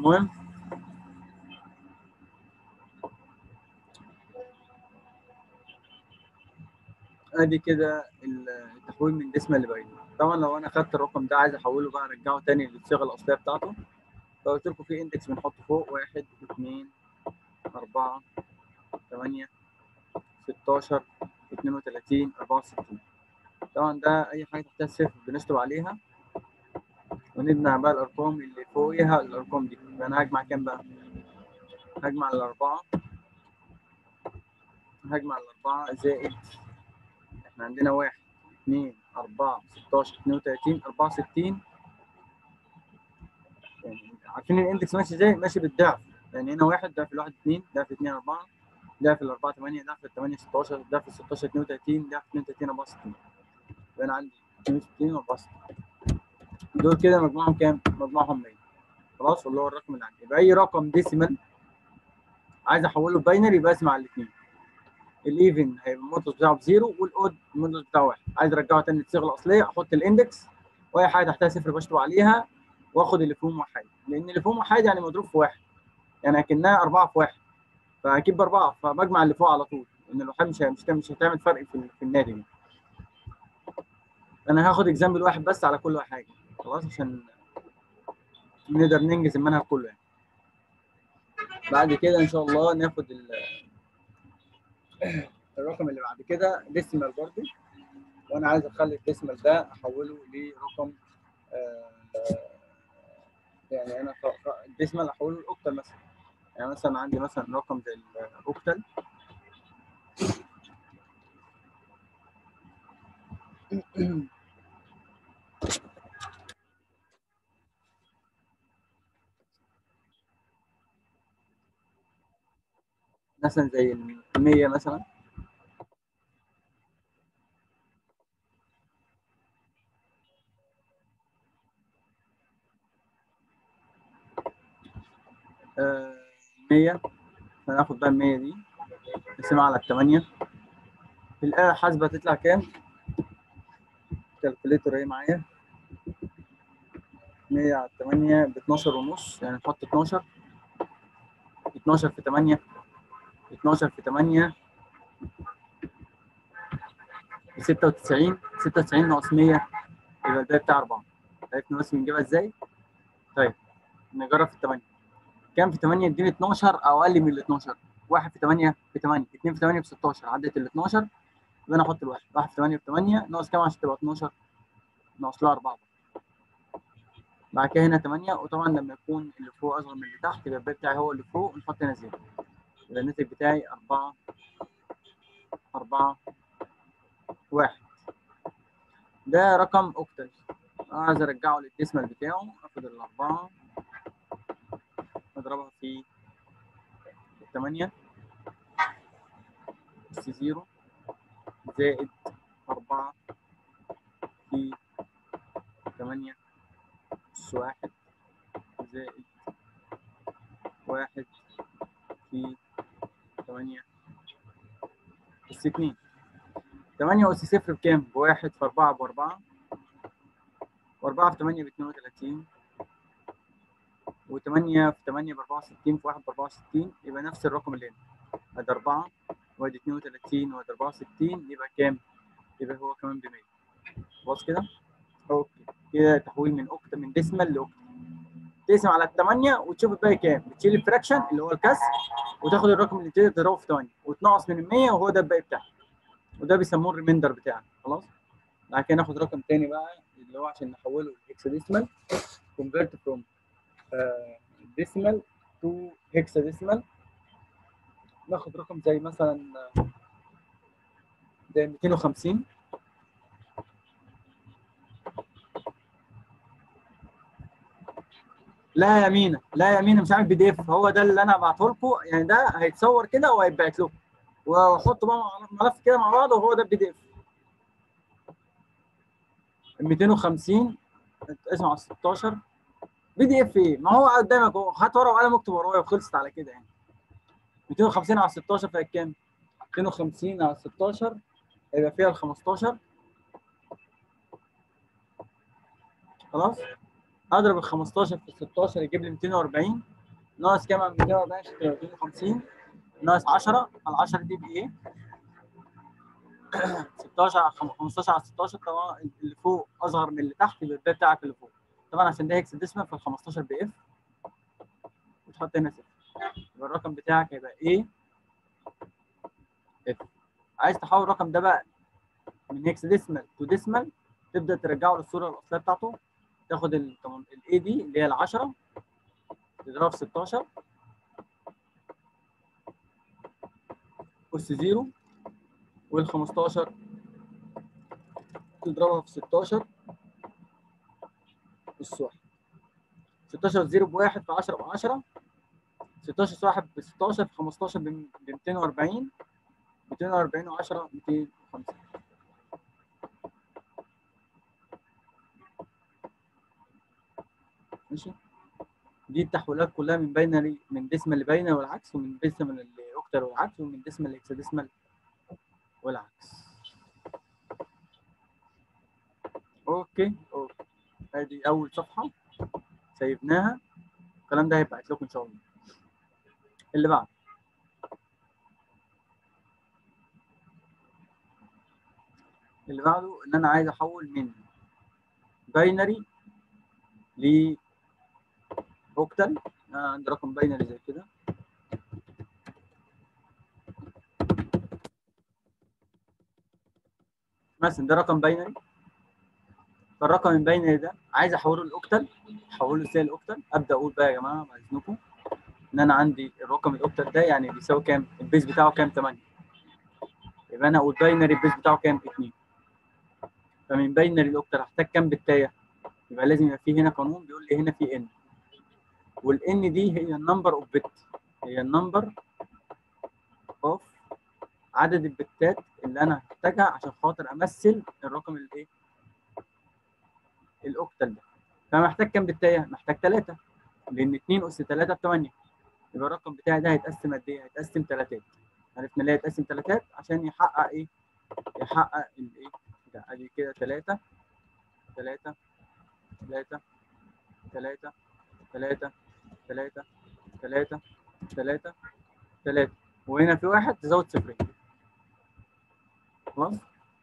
المهم ادي كده التحويل من ديسمال لباينري طبعا لو انا خدت الرقم ده عايز احوله بقى ارجعه تاني للصيغه الاصليه بتاعته فقلت لكم في اندكس بنحطه فوق 1 2 4 8 16 32 64 طبعا ده اي حاجه تحتها صفر بنشطب عليها ونجمع بقى الارقام اللي فوقيها الارقام دي انا هجمع كام بقى هجمع الاربعه هجمع الاربعه زائد احنا عندنا واحد اثنين أربعة 16 32 64 يعني عارفين الاندكس ماشي ازاي؟ ماشي بالضعف يعني هنا واحد ضعف الواحد اثنين ضعف اثنين أربعة ضعف الأربعة 8 ضعف الثمانية 16 ضعف ال 16 32 ضعف 32 64 يبقى أنا عندي 62 و 64 دول كده مجموعهم كام؟ مجموعهم 100 خلاص واللي هو الرقم اللي عندي يبقى أي رقم ديسيمال عايز أحوله باينري يبقى أسمع الاثنين الايفن هيبقى المودلس بتاعه بزيرو والاود المودلس بتاعه واحد عايز ارجعه تاني للصيغه الاصليه احط الاندكس واي حاجه تحتها صفر بشطب عليها واخد اللي فيهم واحد لان اللي فيهم واحد يعني مضروب في واحد يعني اكنها اربعه في واحد فاكيد باربعه فبجمع اللي فوق على طول لان الوحيد مش مش مش هتعمل فرق في, في الناتج انا هاخد اكزامبل واحد بس على كل حاجه خلاص عشان نقدر ننجز المنهج كله يعني بعد كده ان شاء الله ناخد الرقم اللي بعد كده ديسيمال برضه وانا عايز اخلي الديسيمال ده احوله لرقم آه يعني انا الديسيمال احوله لاوكتال مثلا يعني مثلا عندي مثلا رقم زي الاوكتال مثلا زي ال 100 مثلا آه 100 هناخد بقى ال 100 دي نقسمها على 8 الآلة الحاسبة تطلع كام؟ الكالكوليتر اهي معايا 100 على 8 ب 12 ونص يعني نحط 12 12 في 8 12 في 8 ب 96 96 ناقص 100 يبقى الباقي بتاع 4 عرفنا بس بنجيبها ازاي؟ طيب نجرب في 8 كام في 8 اديني 12 او اقل من ال 12 1 في 8 ب 8 2 في 8 ب 16 عدت ال 12 يبقى انا احط الواحد 1 في 8 ب 8 ناقص كام عشان تبقى 12 ناقص لها 4 بعد كده هنا 8 وطبعا لما يكون اللي فوق اصغر من اللي تحت يبقى الباقي بتاعي هو اللي فوق نحط هنا زيرو يبقى الناتج بتاعي 4 4 1 ده رقم اوكتل عايز ارجعه للديسمال بتاعه اخد الاربعه اضربها في 8 اس 0 زائد 4 في 8 اس 1 زائد 1 في 8 اس 2 8 اس 0 بكام؟ بواحد في 4 ب 4 و4 في 8 ب 32 و8 في 8 ب 64 في 1 ب 64 يبقى نفس الرقم اللي هنا ادي 4 وادي 32 وادي 64 يبقى كام؟ يبقى هو كمان ب 100 خلاص كده؟ اوكي كده تحويل من اوكتا من ديسمال لاوكتا تقسم على الثمانية وتشوف الباقي كام بتشيل الفراكشن اللي هو الكسر وتاخد الرقم اللي تقدر تضربه في 8 وتنقص من ال 100 وهو ده الباقي بتاعك وده بيسموه الريميندر بتاعك خلاص بعد كده ناخد رقم تاني بقى اللي هو عشان نحوله لهكساديسمال convert from uh, decimal to hexadecimal ناخد رقم زي مثلا زي 250 لا يا مينا لا يا مينا مش عامل بي دي اف هو ده اللي انا هبعته لكم يعني ده هيتصور كده وهيتبعت لكم واحطه بقى ملف كده مع بعض وهو ده البي دي اف 250 اسمه على 16 بي دي اف ايه؟ ما هو قدامك اهو هات ورقه وقلم اكتب ورايا وخلصت على كده يعني 250 على 16 فيها كام؟ 250 على 16 هيبقى فيها ال 15 خلاص؟ اضرب ال 15 في 16 يجيب لي 240 ناقص كام من 240 عشان تبقى 250 ناقص 10 على 10 دي بايه؟ 16 على 15 على 16 طبعا اللي فوق اصغر من اللي تحت يبقى الباقي بتاعك اللي فوق طبعا عشان ده هيكس ديسمال فال 15 باف وتحط هنا صفر يبقى الرقم بتاعك هيبقى ايه؟ اف عايز تحول الرقم ده بقى من هيكس ديسمال تو ديسمال تبدا ترجعه للصوره الاصليه بتاعته تاخد الاي دي اللي هي ال 10 تضربها في 16 أس 0 وال 15 تضربها في 16 أس 1 16 0 بواحد في 10 ب 10 16 واحد ب 16 في 15 ب 240 240 و 10 250 ماشي دي التحويلات كلها من باينري من ديسمال لباينري والعكس ومن ديسمال لاوكتال والعكس ومن ديسمال لاكسديسمال والعكس اوكي اوكي ادي اول صفحه سيبناها الكلام ده هيبعت لكم ان شاء الله اللي بعد اللي بعده ان انا عايز احول من باينري ل اوكتال انا عندي رقم باينري زي كده مثلا ده رقم باينري فالرقم الباينري ده عايز احوله لاوكتال احوله ازاي لاوكتال ابدا اقول بقى يا جماعه بعد اذنكم ان انا عندي الرقم الاوكتال ده يعني بيساوي كام البيز بتاعه كام 8 يبقى انا اقول باينري البيز بتاعه كام 2 فمن باينري الاوكتال هحتاج كام بالتايه يبقى لازم يبقى في هنا قانون بيقول لي هنا في ان والان دي هي النمبر اوف بت هي النمبر اوف عدد البتات اللي انا هحتاجها عشان خاطر امثل الرقم الايه الاوكتال ده فمحتاج كام بتايه محتاج 3 لان 2 اس 3 ب 8 يبقى الرقم بتاعي ده هيتقسم قد ايه هيتقسم ثلاثات عرفنا ليه هيتقسم ثلاثات عشان يحقق ايه يحقق الايه ده ادي كده 3 3 3 3 3 3 3 3 3 وهنا في واحد تزود صفرين خلاص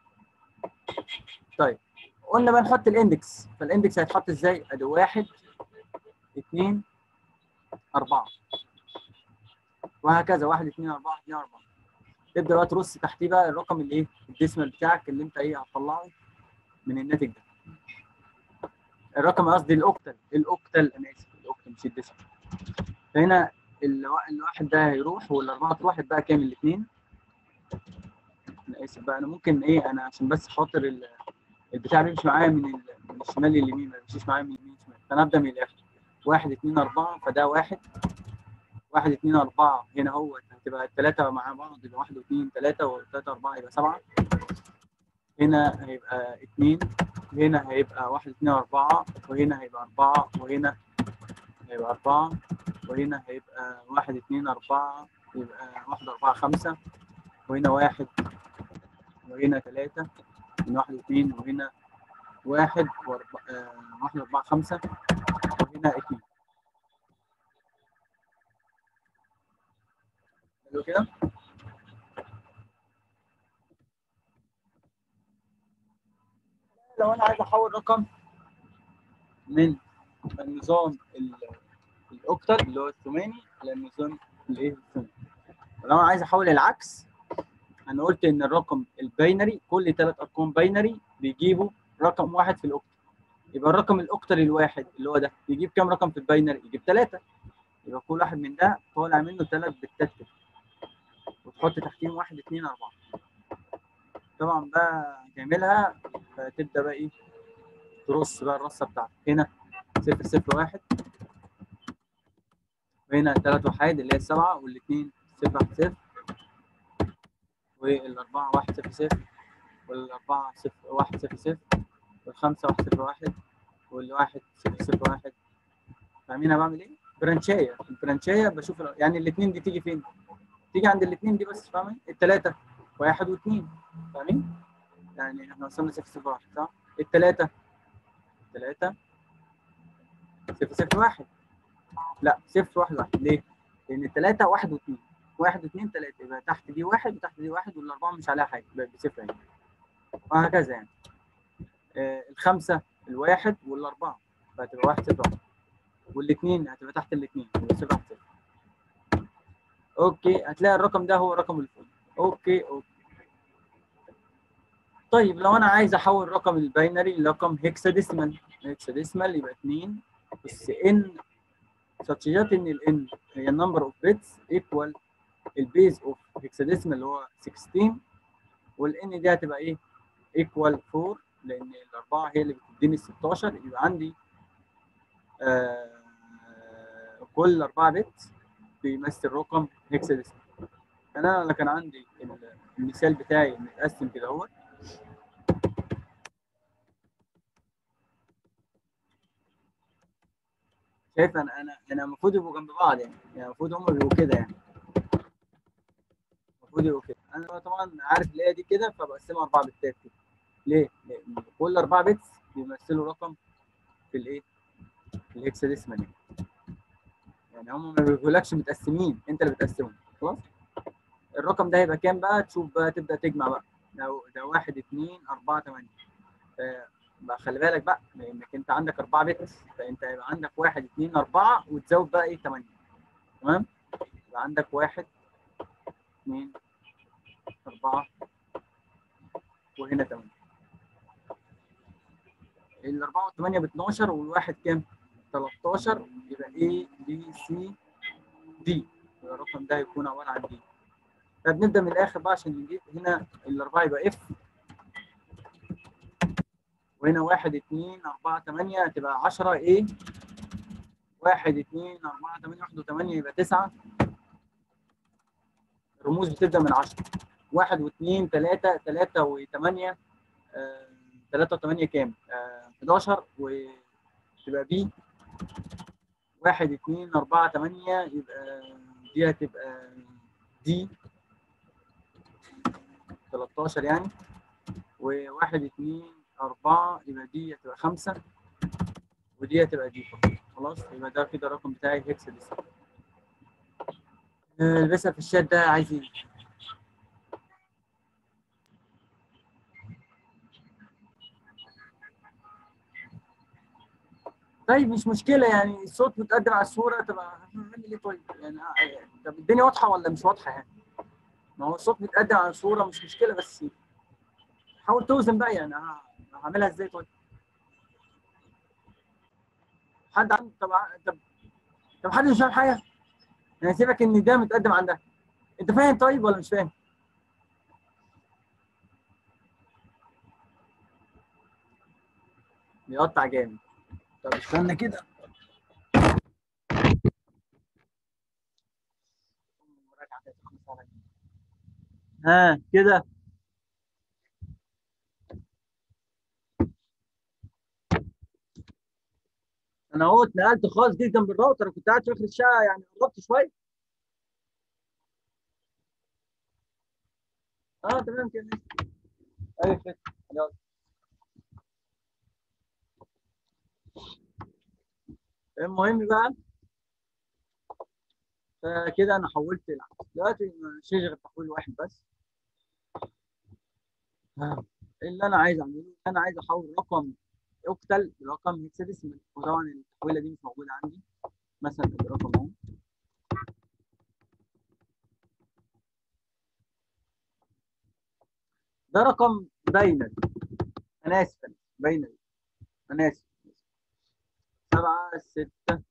طيب قلنا بقى نحط الاندكس فالاندكس هيتحط ازاي؟ ادي واحد اثنين أربعة وهكذا واحد اثنين أربعة اثنين أربعة تبدأ بقى ترص تحتيه بقى الرقم اللي ايه؟ الديسمال بتاعك اللي انت ايه هتطلعه من الناتج ده الرقم قصدي الاوكتال الاوكتال انا اسف الاوكتال مش الديسمال فهنا الواحد ده هيروح والاربعه تروح يبقى كام الاثنين انا اسف بقى انا ممكن ايه انا عشان بس خاطر البتاع بيمشي معايا من من الشمال لليمين ما بيمشيش معايا من اليمين للشمال فانا ابدا من الاخر واحد اثنين اربعه فده واحد واحد اثنين اربعه هنا هو هتبقى الثلاثه مع بعض يبقى واحد واثنين ثلاثه وثلاثه اربعه يبقى سبعه هنا هيبقى اثنين هنا هيبقى واحد اثنين أربعة وهنا هيبقى أربعة وهنا هيبقى أربعة وهنا هيبقى واحد اثنين أربعة يبقى واحد أربعة خمسة وهنا واحد وهنا ثلاثة هنا واحد اثنين وهنا واحد وأربعة آه واحد أربعة خمسة وهنا اثنين حلو كده؟ لو انا عايز احول رقم من النظام الاوكتال اللي هو الثماني للنظام الايه الثماني لو انا عايز احول العكس انا قلت ان الرقم الباينري كل ثلاث ارقام باينري بيجيبوا رقم واحد في الاوكتال يبقى الرقم الاوكتال الواحد اللي هو ده يجيب كام رقم في الباينري يجيب ثلاثه يبقى كل واحد من ده طالع منه ثلاث بتات كده وتحط تحتيهم واحد اثنين اربعه طبعا بقى تعملها فتبدا بقى ايه ترص بقى الرصه بتاعتك هنا صفر صفر واحد وهنا ثلاث وحيد اللي هي السبعه والاثنين صفر واحد صفر والاربعه واحد صفر صفر والاربعه صفر واحد صفر صفر والخمسه واحد صفر واحد والواحد صفر صفر واحد فاهمين انا بعمل ايه؟ برانشايه البرانشايه بشوف يعني الاثنين دي تيجي فين؟ تيجي عند الاثنين دي بس فاهمين؟ الثلاثه واحد واثنين فاهمين؟ يعني احنا وصلنا 6 0 1 صح؟ الثلاثة الثلاثة صفر صفر واحد لا صفر واحد واحد ليه؟ لان الثلاثه واحد واثنين واحد واثنين ثلاثه يبقى تحت دي واحد وتحت دي واحد والاربعه مش عليها حاجه يبقى بصفر يعني وهكذا يعني آه الخمسه الواحد والاربعه فهتبقى واحد صفر واحد والاثنين هتبقى تحت الاثنين يبقى صفر واحد صفر اوكي هتلاقي الرقم ده هو الرقم اللي فوق اوكي اوكي طيب لو انا عايز احول الرقم الباينري لرقم هيكساديسمال هيكساديسمال يبقى 2 بس ان ساتشيات ان الان هي النمبر اوف بيتس ايكوال البيز اوف هيكساديسمال اللي هو 16 والان دي هتبقى ايه؟ ايكوال 4 لان الاربعه هي اللي بتديني 16 يبقى عندي آه كل 4 بت بيمثل رقم هيكساديسمال انا انا كان عندي المثال بتاعي متقسم كده اهوت شايف انا انا انا المفروض يبقوا جنب بعض يعني يعني المفروض هم بيبقوا كده يعني المفروض يبقوا كده انا طبعا عارف اللي هي دي كده فبقسمها اربع بتات كده ليه؟ لان كل اربع بيتس بيمثلوا رقم في الايه؟ في الهكساديسمال يعني يعني هم ما بيقولكش متقسمين انت اللي بتقسمهم خلاص؟ الرقم ده هيبقى كام بقى؟ تشوف بقى تبدا تجمع بقى ده ده 1 2 4 8 بقى خلي بالك بقى لانك انت عندك 4 بت فانت هيبقى عندك 1 2 4 وتزود بقى ايه 8 تمام؟ يبقى عندك 1 2 4 وهنا 8 الأربعة والثمانية ب 12 والواحد كام؟ 13 يبقى A B C D يبقى الرقم ده هيكون عبارة عن D طب نبدأ من الآخر بقى عشان نجيب هنا الأربعة يبقى F وهنا 1 2 4 8 هتبقى 10 A 1 2 4 8 1 و8 يبقى 9 الرموز بتبدأ من 10 1 و2 3 3 و8 3 و8 كام؟ آه 11 وتبقى بي 1 2 4 8 يبقى دي هتبقى دي 13 يعني و1 2 4 يبقى دي هتبقى 5 ودي هتبقى دي خلاص يبقى ده كده الرقم بتاعي هيكس دي البسها في الشات ده عايز ايه؟ طيب مش مشكله يعني الصوت متقدم على الصوره تبقى هنعمل ايه طيب؟ يعني طب الدنيا واضحه ولا مش واضحه يعني؟ ما هو الصوت متقدم على الصوره مش مشكله بس حاول توزن بقى يعني هعملها ازاي طيب؟ حد عنده طب طب طب حد مش فاهم حاجه؟ يعني سيبك ان ده متقدم عن ده انت فاهم طيب ولا مش فاهم؟ بيقطع جامد طب استنى كده ها كده انا اهو اتنقلت خالص جدا جنب الراوتر كنت قاعد في اخر الشقه يعني قربت شويه اه تمام كده ايوه كده يلا المهم بقى فكده انا حولت العكس دلوقتي مش غير تحويل واحد بس اللي انا عايز اعمله انا عايز احول رقم اوكتل لرقم هكساديسمال وطبعا التحويله دي مش موجوده عندي مثلا الرقم اهو ده رقم باينري انا اسف باينري انا اسف سبعة ستة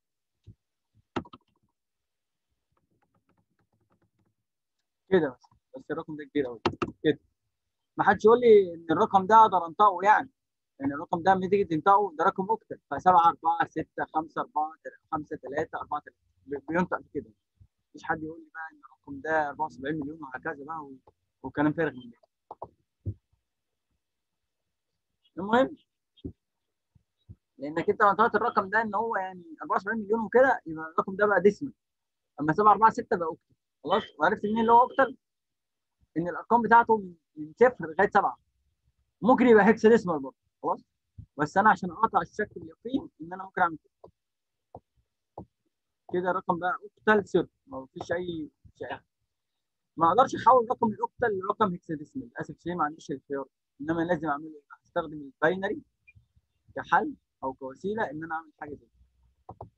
كده بس بس الرقم ده كبير قوي كده ما حدش يقول لي ان الرقم ده اقدر انطقه يعني يعني الرقم ده لما تيجي تنطقه ده رقم مكتب فسبعة أربعة ستة خمسة أربعة خمسة ثلاثة أربعة ثلاثة بينطق كده مفيش حد يقول لي بقى ان الرقم ده 74 مليون وهكذا بقى وكلام فارغ من ده المهم لانك انت انطقت الرقم ده ان هو يعني 74 مليون وكده يبقى الرقم ده بقى ديسمال اما 7 4 6 بقى اوكتل خلاص وعرفت منين اللي هو اوكتل ان الارقام بتاعته من صفر لغايه 7 ممكن يبقى هيكساديسمال برضه خلاص بس انا عشان اقطع الشك اليقين ان انا ممكن اعمل كده كده رقم بقى اوكتال صفر ما فيش اي شيء ما اقدرش احول رقم الاوكتال لرقم هكساديسمال للاسف شيء ما عنديش الخيار انما لازم اعمل ايه؟ استخدم الباينري كحل او كوسيله ان انا اعمل حاجه زي كده.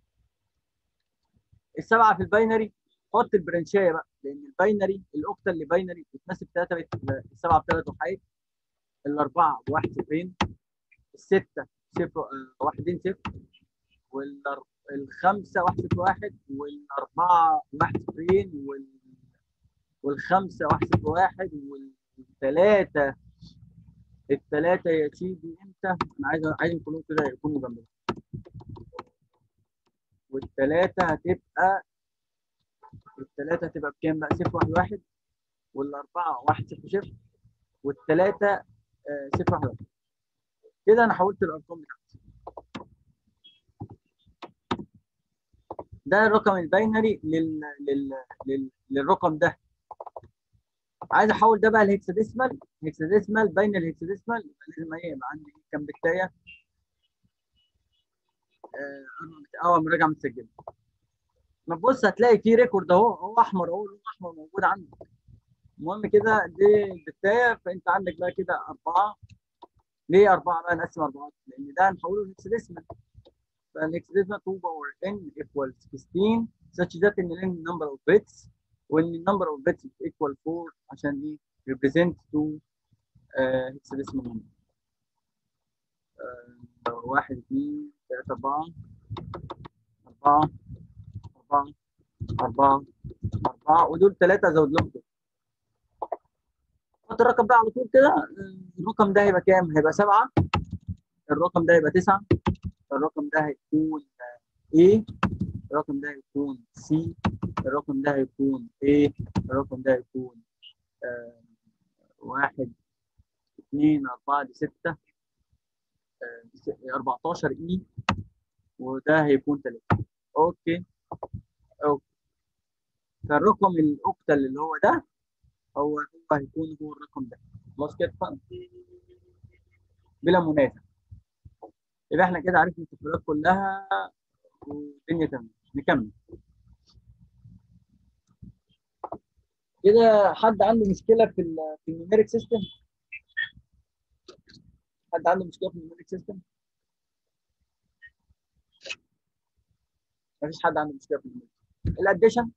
السبعه في الباينري حط البرنشايه بقى لان الباينري الاوكتال اللي باينري بتمثل ثلاثه بت السبعه بثلاث وحيد الاربعه بواحد صفرين السته صفر آه، واحدين صفر والخمسه واحد صفر واحد والاربعه واحد صفرين وال والخمسه واحد صفر واحد والثلاثه الثلاثه يا سيدي امتى؟ انا عايز عايزهم كلهم كده يكونوا جنب بعض. والثلاثه هتبقى الثلاثه هتبقى بكام بقى؟ صفر واحد واحد والاربعه واحد صفر صفر والثلاثه آه، صفر واحد واحد كده انا حولت الارقام بتاعتي ده الرقم الباينري لل... لل... لل... للرقم ده عايز احول ده بقى لهكساديسمال هكساديسمال بين الهكساديسمال يبقى لازم ايه يبقى عندي كام بتايه اه اه مراجعه متسجله ما تبص هتلاقي في ريكورد اهو هو احمر اهو لون احمر موجود عندك المهم كده دي البتايه فانت عندك بقى كده اربعه ليه اربعه بقى نقسم اربعات؟ لان ده هنحوله لهكساديسمال فالهكساديسمال 2 باور n equals 16 such that ان n number of bits وان number of bits equal 4 عشان ايه؟ represent to uh, hexadecimal number. آه، واحد اثنين ثلاثة أربعة أربعة أربعة أربعة أربعة ودول ثلاثة زود لهم كده. حط الرقم ده على طول كده آه، الرقم ده هيبقى كام؟ هيبقى سبعة الرقم ده هيبقى تسعة الرقم ده هيكون A الرقم ده هيكون C الرقم ده هيكون A الرقم ده هيكون آه، واحد اثنين أربعة دي ستة آه، دي س- 14 إي وده هيكون ثلاثة أوكي أوكي فالرقم الأوكتال اللي هو ده هو هو هيكون هو الرقم ده خلاص كده اتفقنا بلا منازع يبقى احنا كده عرفنا التفاصيل كلها والدنيا تمام نكمل كده حد عنده مشكله في ال في النيوميريك سيستم حد عنده مشكله في النيوميريك سيستم مفيش حد عنده مشكله في النيوميريك الاديشن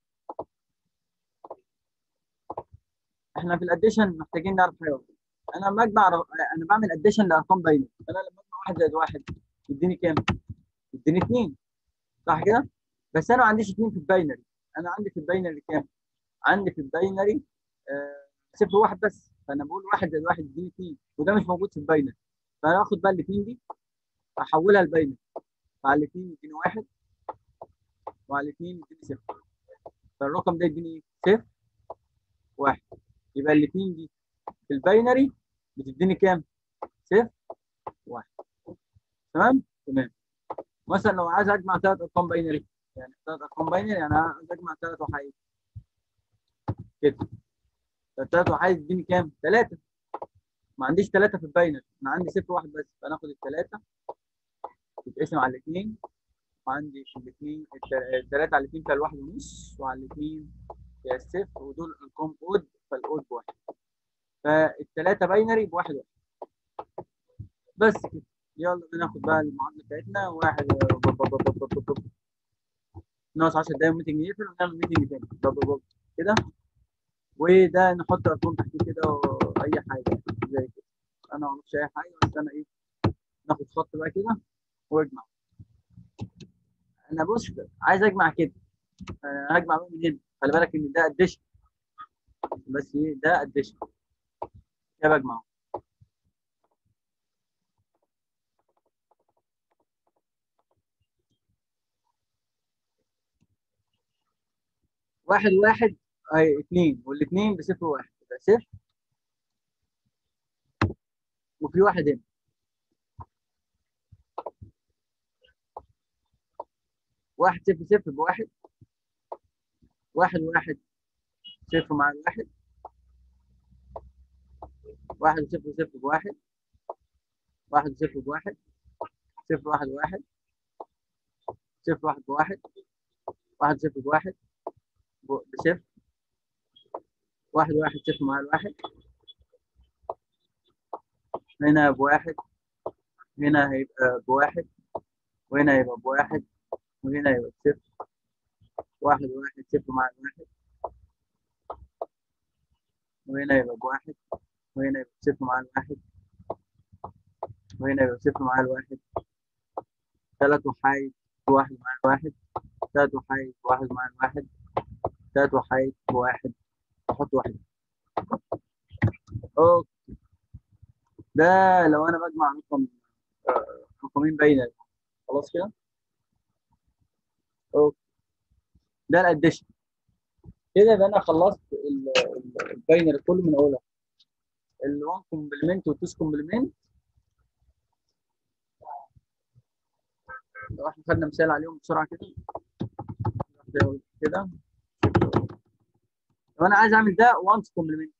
احنا في الاديشن محتاجين نعرف حاجه واحدة. انا لما اجمع ر- انا بعمل اديشن لارقام باينه انا لما اجمع واحد زائد واحد يديني كام؟ يديني اثنين صح كده؟ بس انا ما عنديش اثنين في الباينري انا عندي في الباينري كام؟ عندي في الباينري آه صفر واحد بس فانا بقول واحد زائد واحد يديني اثنين وده مش موجود في الباينري فانا اخد بقى الاثنين دي احولها لباينري فعلى الاثنين يديني واحد وعلى الاثنين يديني صفر فالرقم ده يديني صفر واحد يبقى الاثنين دي في الباينري بتديني كام؟ صفر واحد تمام؟ تمام مثلا لو عايز اجمع ثلاث ارقام باينري يعني ثلاث ارقام باينري يعني عايز اجمع ثلاث وحيد كده فالثلاث وحيد يديني كام؟ ثلاثة ما عنديش ثلاثة في الباينري انا عندي صفر واحد بس فناخد الثلاثة تتقسم على الاثنين وعندي الاثنين الثلاثة على الاثنين فيها الواحد ونص وعلى الاثنين فيها الصفر ودول ارقام اود فالاود بواحد فالثلاثة باينري بواحد واحد بس كده يلا بناخد بقى المعادلة بتاعتنا واحد ناقص 10 دقايق ميتنج يقفل ونعمل ميتنج تاني بب- بب- كده وده نحط ارقام تحتيه كده واي حاجه زي كده انا ما اعرفش اي حاجه بس انا ايه ناخد خط بقى كده واجمع انا بص عايز اجمع كده انا هجمع بقى من هنا خلي بالك ان ده اديشن بس ايه ده اديشن كده بجمع واحد واحد اي اثنين والاثنين بصفر واحد يبقى صفر وفي واحد هنا واحد صفر صفر بواحد واحد واحد صفر مع الواحد واحد صفر صفر بواحد واحد صفر بواحد صفر واحد واحد صفر واحد بواحد واحد صفر بواحد ب- بصفر واحد واحد صفر مع الواحد هنا بواحد هنا هيبقى بواحد وهنا هيبقى بواحد وهنا هيبقى بصفر واحد واحد صفر مع الواحد وهنا يبقى بواحد وهنا يبقى صفر مع الواحد وهنا يبقى صفر مع الواحد تلات وحايد بواحد مع الواحد تلات وحايد بواحد مع الواحد تلات وحايد بواحد أحط واحد أوكي ده لو أنا بجمع رقم آه، رقمين باينة خلاص كده أوكي ده الأديشن كده يبقى أنا خلصت الباينري كله من أولها ال1 كومبلمنت وال2 كومبلمنت لو احنا خدنا مثال عليهم بسرعه كده كده لو انا عايز اعمل ده وانس كومبلمنت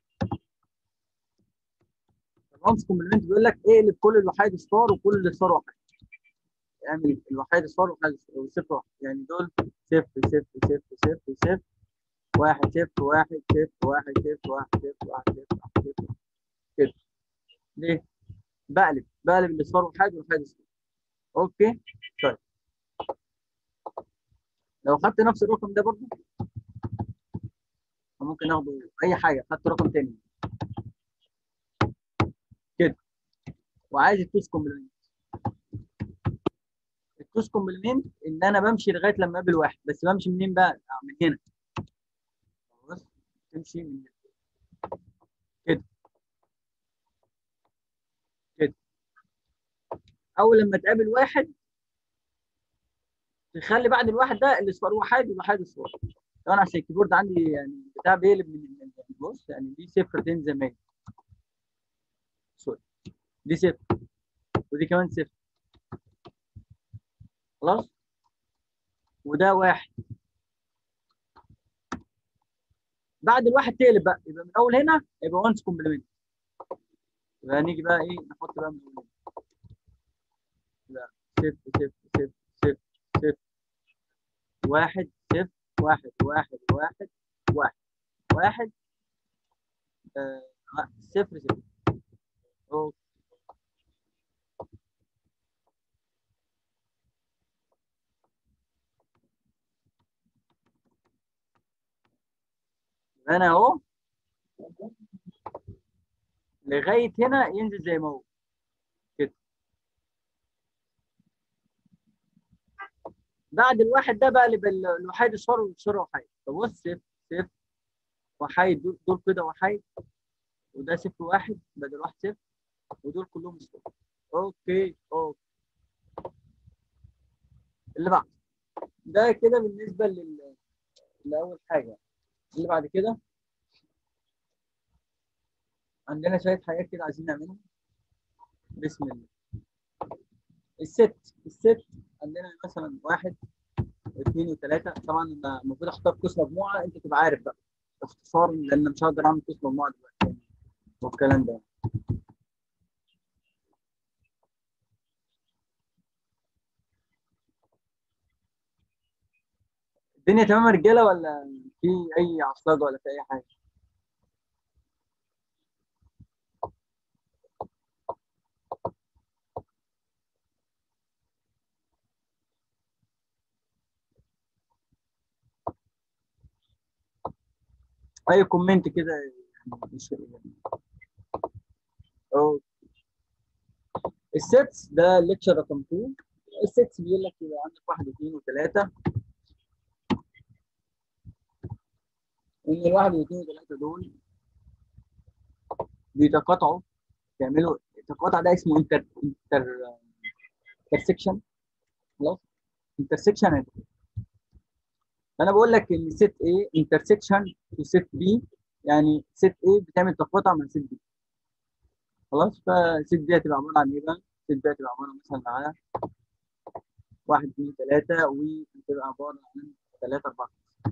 الوانس كومبلمنت بيقول لك اقلب كل الوحيد اصفار وكل الاصفار وحيد اعمل الوحيد اصفار وحيد وصفر واحد يعني دول صفر صفر صفر صفر صفر واحد صفر واحد صفر واحد صفر واحد صفر واحد صفر واحد صفر كده ليه؟ بقلب بقلب الاصفار وحيد والوحيد اصفار اوكي طيب لو خدت نفس الرقم ده برضه ممكن ناخده اي حاجه خدت رقم تاني كده وعايز التوس كومبلمنت التوس كومبلمنت ان انا بمشي لغايه لما اقابل واحد بس بمشي منين بقى؟ آه، من هنا بص تمشي من هنا كده كده اول لما تقابل واحد تخلي بعد الواحد ده الاصفار واحد والواحد اصفار طبعا عشان الكيبورد عندي يعني بتاع بيقلب من من- يعني بص يعني دي صفرتين زي ما هي سوري دي صفر ودي كمان صفر خلاص وده واحد بعد الواحد تقلب بقى يبقى من اول هنا يبقى وانس كومبلمنت يبقى نيجي بقى ايه نحط بقى من اول هنا يبقى صفر صفر صفر صفر صفر واحد صفر واحد واحد واحد واحد واحد آه صفر صفر أوكي. يبقى انا اهو لغايه هنا ينزل زي ما هو كده بعد الواحد ده بقلب ال- الوحيد اصفار واصفار وحيد فبص صفر صفر وحيد دول, دول كده وحيد وده صفر واحد بدل واحد صفر ودول كلهم اصفار اوكي اوكي اللي بعد ده كده بالنسبه لل لاول حاجه اللي بعد كده عندنا شويه حاجات كده عايزين نعملها بسم الله الست الست عندنا مثلا واحد واثنين وثلاثه طبعا أنا المفروض اختار قوس مجموعه انت تبقى عارف بقى اختصار لان مش هقدر اعمل قوس مجموعه دلوقتي والكلام ده الدنيا تمام يا رجاله ولا في اي عصلجه ولا في اي حاجه اي كومنت كده يعني مش أوه. السيتس ده الليكشر رقم 2 السيتس بيقول لك يبقى عندك واحد واثنين وثلاثه ان الواحد واثنين وثلاثه دول بيتقاطعوا بيعملوا التقاطع ده اسمه انتر انتر انترسكشن خلاص انترسكشن فانا بقول لك ان سيت A انترسكشن تو سيت B يعني سيت A بتعمل تقاطع مع سيت B خلاص فسيت B هتبقى عباره عن ايه بقى؟ سيت B هتبقى عباره مثلا على واحد اثنين ثلاثه وهتبقى عباره عن ثلاثه اربعه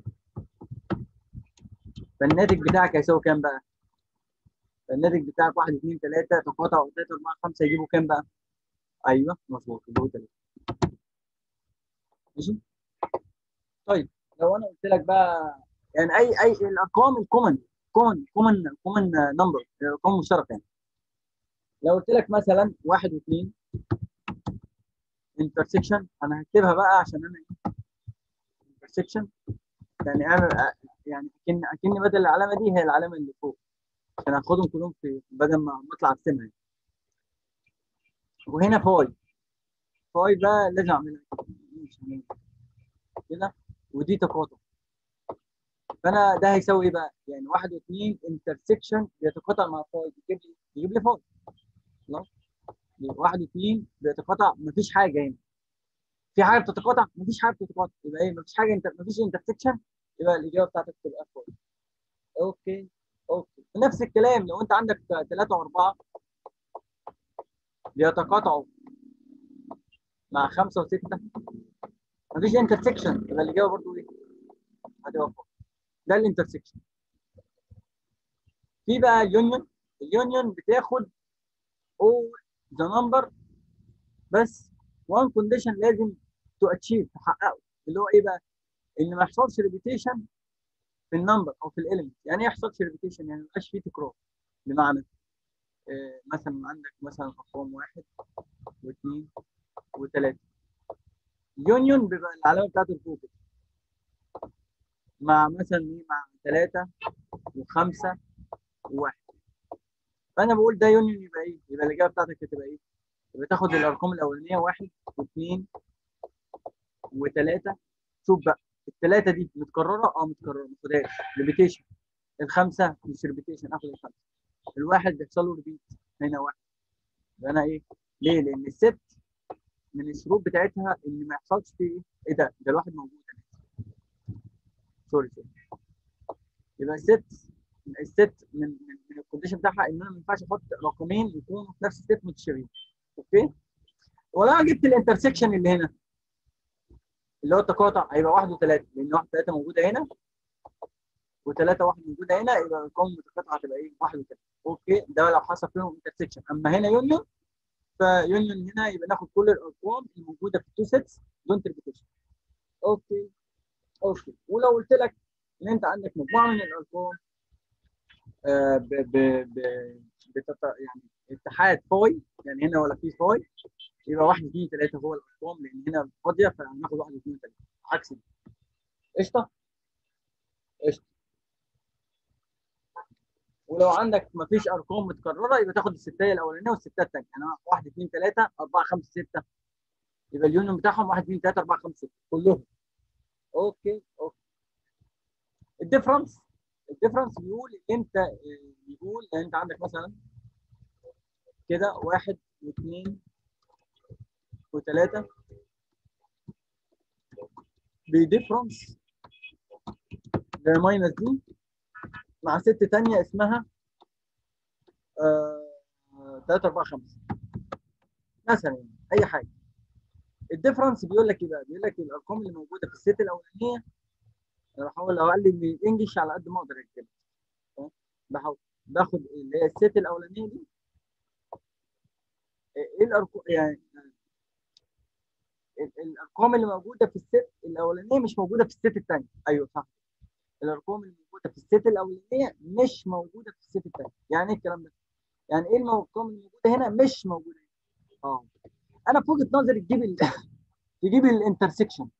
فالناتج بتاعك هيساوي كام بقى؟ فالناتج بتاعك واحد اثنين ثلاثه تقاطع ثلاثه اربعه خمسه يجيبوا كام بقى؟ ايوه مظبوط يجيبوا ثلاثه ماشي؟ طيب لو انا قلت لك بقى يعني اي اي الارقام الكومن كومن كومن كومن نمبر الارقام مشتركه يعني لو قلت لك مثلا واحد واثنين انترسكشن انا هكتبها بقى عشان انا انترسكشن يعني انا يعني اكن اكن بدل العلامه دي هي العلامه اللي فوق عشان هاخدهم كلهم في بدل ما اطلع ارسمها يعني. وهنا فاي فاي بقى لازم اعملها كده ودي تقاطع فانا ده هيساوي ايه بقى؟ يعني واحد واثنين انترسكشن بيتقاطع مع فاي يجيب لي يجيب لي فاي خلاص واحد واثنين بيتقاطع مفيش حاجه هنا في حاجه بتتقاطع مفيش حاجه بتتقاطع يبقى ايه مفيش حاجه انت مفيش انترسكشن يبقى الاجابه بتاعتك تبقى فاي اوكي اوكي نفس الكلام لو انت عندك ثلاثه واربعه بيتقاطعوا مع خمسه وسته مفيش انترسكشن يبقى الاجابه برضو ايه؟ هتبقى فاي ده الانترسكشن في بقى اليونيون اليونيون بتاخد all the number بس one condition لازم تو اتشيف تحققه اللي هو ايه بقى؟ ان ما يحصلش ريبيتيشن في النمبر او في الاليمنت يعني ايه يحصلش ريبيتيشن يعني ما يبقاش فيه تكرار بمعنى آه مثلا عندك مثلا ارقام واحد واثنين وثلاثه اليونيون بيبقى العلامه بتاعته فوق كده مع مثلا ايه مع ثلاثه وخمسه وواحد فانا بقول ده يونيون يبقى ايه؟ يبقى الاجابه بتاعتك هتبقى ايه؟ يبقى تاخد الارقام الاولانيه واحد واثنين وثلاثه شوف بقى الثلاثه دي متكرره اه متكرره ما تاخدهاش ريبيتيشن الخمسه مش ريبيتيشن اخد الخمسه الواحد بيحصل له ريبيت هنا واحد يبقى انا ايه؟ ليه؟ لان الست من الشروط بتاعتها ان ما يحصلش فيه ايه؟ ايه ده؟ ده الواحد موجود سوري سوري يبقى الست الست من من, من الكونديشن بتاعها ان انا ما ينفعش احط رقمين يكونوا في نفس الست متشابهين اوكي ولو انا جبت الانترسكشن اللي هنا اللي هو التقاطع هيبقى واحد وثلاثه لان واحد وثلاثه موجوده هنا وثلاثه واحد موجوده هنا يبقى الارقام المتقاطعه هتبقى ايه؟ واحد وثلاثه اوكي ده لو حصل فيهم انترسكشن اما هنا يونيون فيونيون هنا يبقى ناخد كل الارقام الموجوده في التو سيتس دون تربيتيشن اوكي اوكي ولو قلت لك ان انت عندك مجموعه من الارقام آه ب ب ب بتط... يعني اتحاد فاي يعني هنا ولا في فاي يبقى واحد اثنين ثلاثه هو الارقام لان هنا فاضيه فهناخد واحد اثنين ثلاثه عكس دي قشطه قشطه ولو عندك ما فيش ارقام متكرره يبقى تاخد الستايه الاولانيه والستايه الثانيه يعني واحد اثنين ثلاثه اربعه خمسه سته يبقى اليونيون بتاعهم واحد اثنين ثلاثه اربعه خمسه سته كلهم اوكي اوكي الديفرنس الديفرنس بيقول انت بيقول ان انت عندك مثلا كده واحد واثنين وثلاثة بديفرنس ماينس دي مع ست تانية اسمها ثلاثة أربعة خمسة مثلا يعني أي حاجة الديفرنس بيقول لك ايه بقى؟ بيقول لك الارقام اللي موجوده في الست الاولانيه انا بحاول اقلل من الانجلش على قد ما اقدر اكتبها بحاول باخد اللي هي الست الاولانيه دي ايه الارقام يعني الارقام اللي موجوده في الست الاولانيه مش موجوده في الست الثانيه ايوه صح الارقام اللي موجوده في الست الاولانيه مش موجوده في الست الثانيه يعني ايه الكلام ده يعني ايه الارقام اللي موجوده هنا مش موجوده هنا اه انا في وجهه نظري تجيب ال... تجيب الانترسكشن